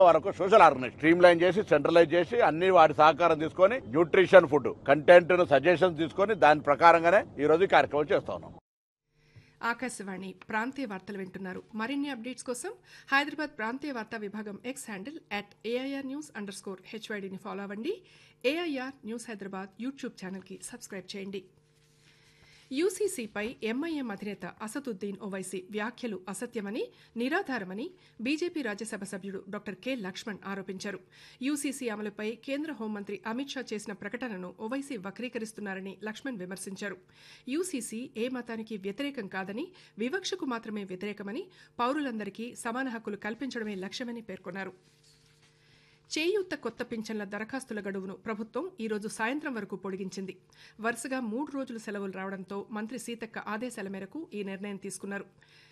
వరకు social organise streamline చేసి centralise చేసి అన్ని వాటి సహకారం తీసుకొని న్యూట్రిషన్ ఫుడ్ కంటెంట్ సజెషన్స్ తీసుకొని దాని ప్రకారంగానే ఈ రోజు ఈ కార్యక్రమం చేస్తా ఉన్నాం ఆకాశవాణి ప్రాంతీయ వార్తలు వింటున్నారు మరిన్ని అప్డేట్స్ కోసం హైదరాబాద్ ప్రాంతీయ వార్తా విభాగం X handle at AIR news underscore హెచ్వైడిని ఫాలో అవ్వండి ఏఐఆర్ న్యూస్ హైదరాబాద్ యూట్యూబ్ ఛానల్కి సబ్స్క్రైబ్ చేయండి యూసీసీపై ఎంఐఎం అధినేత అసదుద్దీన్ ఓవైసీ వ్యాఖ్యలు అసత్యమని నిరాధారమని బీజేపీ రాజ్యసభ సభ్యుడు డాక్టర్ కె లక్ష్మణ్ ఆరోపించారు యూసీసీ అమలుపై కేంద్ర హోంమంత్రి అమిత్ షా చేసిన ప్రకటనను ఓవైసీ వక్రీకరిస్తున్నారని లక్ష్మణ్ విమర్శించారు యూసీసీ ఏ మతానికి వ్యతిరేకం కాదని వివక్షకు మాత్రమే వ్యతిరేకమని పౌరులందరికీ సమాన హక్కులు కల్పించడమే లక్ష్యమని పేర్కొన్నారు చేయూత కొత్త పింఛన్ల దరఖాస్తుల గడువును ప్రభుత్వం ఈ రోజు సాయంత్రం వరకు పొడిగించింది వరుసగా మూడు రోజులు సెలవులు రావడంతో మంత్రి సీతక్క ఆదేశాల మేరకు ఈ నిర్ణయం తీసుకున్నారు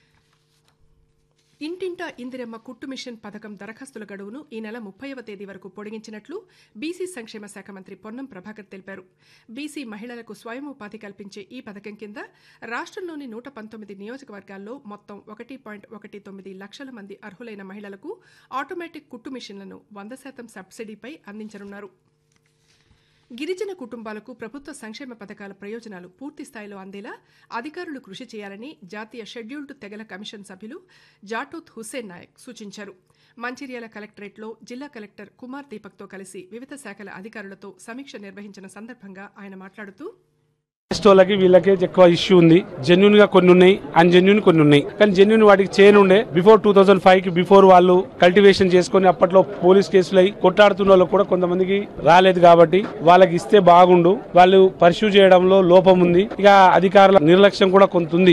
ఇంటింటా ఇందిరమ్మ కుట్టు మిషన్ పథకం దరఖాస్తుల గడువును ఈ నెల ముప్పైవ తేదీ వరకు పొడిగించినట్లు బీసీ సంక్షేమ శాఖ మంత్రి పొన్నం ప్రభాకర్ తెలిపారు బీసీ మహిళలకు స్వయం ఉపాధి కల్పించే ఈ పథకం కింద రాష్ట్రంలోని నూట పంతొమ్మిది నియోజకవర్గాల్లో మొత్తం ఒకటి పాయింట్ ఒకటి తొమ్మిది లక్షల మంది అర్హులైన మహిళలకు ఆటోమేటిక్ కుట్టు మిషన్లను వంద శాతం సబ్సిడీపై అందించనున్నారు గిరిజన కుటుంబాలకు ప్రభుత్వ సంక్షేమ పథకాల ప్రయోజనాలు పూర్తి స్థాయిలో అందేలా అధికారులు కృషి చేయాలని జాతీయ షెడ్యూల్డ్ తెగల కమిషన్ సభ్యులు జాటూత్ హుస్సేన్ నాయక్ సూచించారు మంచిర్యాల కలెక్టరేట్లో జిల్లా కలెక్టర్ కుమార్ దీపక్తో కలిసి వివిధ శాఖల అధికారులతో సమీక్ష నిర్వహించిన సందర్భంగా ఆయన మాట్లాడుతూ నెక్స్ట్ వాళ్ళకి వీళ్ళకి ఎక్కువ ఇష్యూ ఉంది జెన్యున్ గా కొన్ని ఉన్నాయి అన్జెన్యున్ కొన్ని ఉన్నాయి కానీ జెన్యున్ వాటికి చేయనుండే బిఫోర్ టూ థౌసండ్ ఫైవ్ కి బిఫోర్ వాళ్ళు కల్టివేషన్ చేసుకొని అప్పట్లో పోలీస్ కేసులు అయి కొట్టాడుతున్న వాళ్ళకి కూడా కొంతమందికి రాలేదు కాబట్టి వాళ్ళకి ఇస్తే బాగుండు వాళ్ళు పర్సూ చేయడంలో లోపం ఉంది ఇక అధికారుల నిర్లక్ష్యం కూడా కొంత ఉంది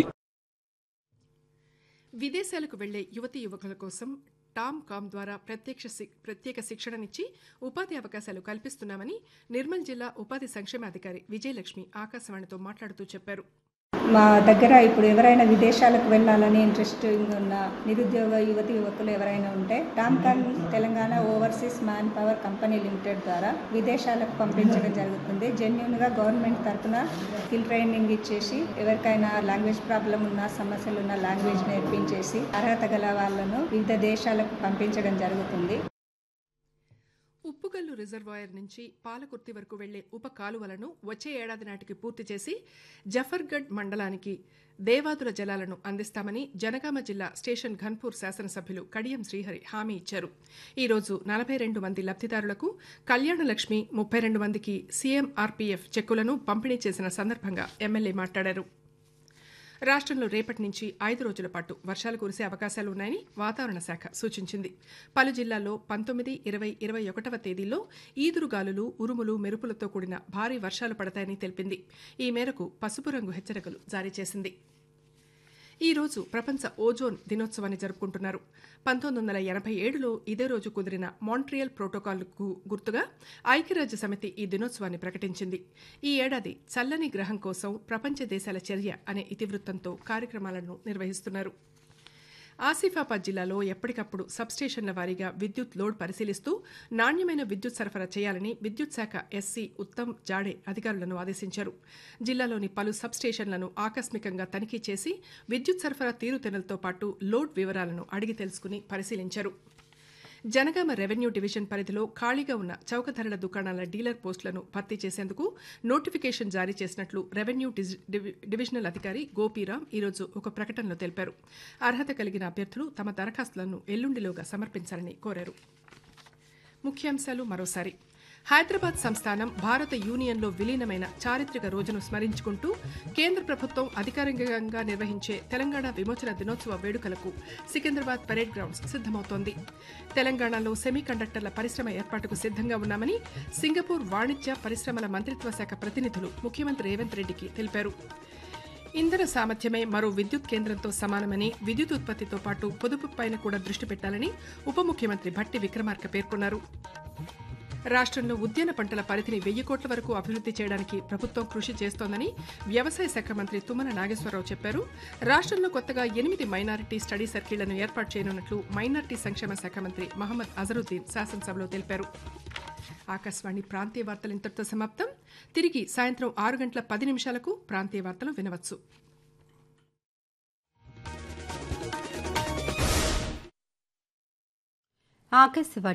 విదేశాలకు వెళ్లే యువతీ యువకుల కోసం టామ్ కామ్ ద్వారా ప్రత్యక్ష శి- ప్రత్యేక శిక్షణనిచ్చి ఉపాధి అవకాశాలు కల్పిస్తున్నామని నిర్మల్ జిల్లా ఉపాధి సంక్షేమాధికారి విజయలక్ష్మి ఆకాశవాణితో మాట్లాడుతూ చెప్పారు మా దగ్గర ఇప్పుడు ఎవరైనా విదేశాలకు వెళ్ళాలని ఇంట్రెస్టింగ్ ఉన్న నిరుద్యోగ యువతి యువకులు ఎవరైనా ఉంటే TOMCOM Telangana overseas manpower company limited ద్వారా విదేశాలకు పంపించడం జరుగుతుంది జెన్యున్గా గవర్నమెంట్ తరఫున స్కిల్ ట్రైనింగ్ ఇచ్చేసి ఎవరికైనా లాంగ్వేజ్ ప్రాబ్లం ఉన్న సమస్యలు ఉన్న లాంగ్వేజ్ నేర్పించేసి అర్హత గల వాళ్ళను వివిధ దేశాలకు పంపించడం జరుగుతుంది ఉప్పుగల్లు రిజర్వాయర్ నుంచి పాలకుర్తి వరకు వెళ్లే ఉప కాలువలను వచ్చే ఏడాది నాటికి పూర్తి చేసి జఫర్గఢ్ మండలానికి దేవాదుల జలాలను అందిస్తామని జనగామ జిల్లా స్టేషన్ ఘన్పూర్ శాసనసభ్యులు కడియం శ్రీహరి హామీ ఇచ్చారు ఈ రోజు నలభై రెండు మంది లబ్ధిదారులకు కళ్యాణలక్ష్మి ముప్పై రెండు మందికి సీఎం ఆర్పీఎఫ్ చెక్కులను పంపిణీ చేసిన సందర్భంగా ఎమ్మెల్యే మాట్లాడారు రాష్ట్రంలో రేపటి నుంచి ఐదు రోజుల పాటు వర్షాలు కురిసే అవకాశాలు ఉన్నాయని వాతావరణ శాఖ సూచించింది పలు జిల్లాల్లో పంతొమ్మిది ఇరవై ఇరవై ఒకటవ తేదీల్లో ఈదురుగాలులు ఉరుములు మెరుపులతో కూడిన భారీ వర్షాలు పడతాయని తెలిపింది ఈ మేరకు పసుపు రంగు హెచ్చరికలు జారీ చేసింది ఈ రోజు ప్రపంచ ఓజోన్ దినోత్సవాన్ని జరుపుకుంటున్నారు పంతొమ్మిది వందల ఎనభై ఏడులో ఇదే రోజు కుదిరిన మాంట్రియల్ ప్రోటోకాల్కు గుర్తుగా ఐక్యరాజ్య సమితి ఈ దినోత్సవాన్ని ప్రకటించింది ఈ ఏడాది చల్లని గ్రహం కోసం ప్రపంచ దేశాల చర్య అనే ఇతివృత్తంతో కార్యక్రమాలను నిర్వహిస్తున్నారు ఆసిఫాబాద్ జిల్లాలో ఎప్పటికప్పుడు సబ్స్టేషన్ల వారీగా విద్యుత్ లోడ్ పరిశీలిస్తూ నాణ్యమైన విద్యుత్ సరఫరా చేయాలని విద్యుత్ శాఖ ఎస్సీ ఉత్తమ్ జాడే అధికారులను ఆదేశించారు జిల్లాలోని పలు సబ్స్టేషన్లను ఆకస్మికంగా తనిఖీ చేసి విద్యుత్ సరఫరా తీరుతెన్నులతో పాటు లోడ్ వివరాలను అడిగి తెలుసుకుని పరిశీలించారు జనగామ రెవెన్యూ డివిజన్ పరిధిలో ఖాళీగా ఉన్న చౌక ధరల దుకాణాల డీలర్ పోస్టులను భర్తీ చేసేందుకు నోటిఫికేషన్ జారీ చేసినట్లు రెవెన్యూ డిజి- డివి- డివిజనల్ అధికారి గోపీరాం ఈరోజు ఒక ప్రకటనలో తెలిపారు అర్హత కలిగిన అభ్యర్థులు తమ దరఖాస్తులను ఎల్లుండిలోగా సమర్పించాలని కోరారు ముఖ్యాంశాలు మరోసారి హైదరాబాద్ సంస్థానం భారత యూనియన్లో విలీనమైన చారిత్రక రోజును స్మరించుకుంటూ కేంద్ర ప్రభుత్వం అధికారికంగా నిర్వహించే తెలంగాణ విమోచన దినోత్సవ వేడుకలకు సికింద్రాబాద్ పరేడ్ గ్రౌండ్స్ సిద్దమవుతోంది తెలంగాణలో సెమీ కండక్టర్ల పరిశ్రమ ఏర్పాటుకు సిద్ధంగా ఉన్నామని సింగపూర్ వాణిజ్య పరిశ్రమల మంత్రిత్వ శాఖ ప్రతినిధులు ముఖ్యమంత్రి రేవంత్ రెడ్డికి తెలిపారు ఇంధన సామర్థ్యమే మరో విద్యుత్ కేంద్రంతో సమానమని విద్యుత్ ఉత్పత్తితో పాటు పొదుపు పైన కూడా దృష్టి పెట్టాలని ఉప ముఖ్యమంత్రి భట్టి విక్రమార్క పేర్కొన్నారు రాష్ట్రంలో ఉద్యాన పంటల పరిధిని వెయ్యి కోట్ల వరకు అభివృద్ధి చేయడానికి ప్రభుత్వం కృషి చేస్తోందని వ్యవసాయ శాఖ మంత్రి తుమ్మల నాగేశ్వరరావు చెప్పారు రాష్ట్రంలో కొత్తగా ఎనిమిది మైనారిటీ స్టడీ సర్కిళ్లను ఏర్పాటు చేయనున్నట్లు మైనారిటీ సంక్షేమ శాఖ మంత్రి మహమ్మద్ అజరుద్దీన్ శాసనసభలో తెలిపారు ఆకాశవాణి ప్రాంతీయ వార్తలు ఇంతటితో సమాప్తం తిరిగి సాయంత్రం ఆరు గంటల పది నిమిషాలకు ప్రాంతీయ వార్తలు వినవచ్చు ఆకాశవాణి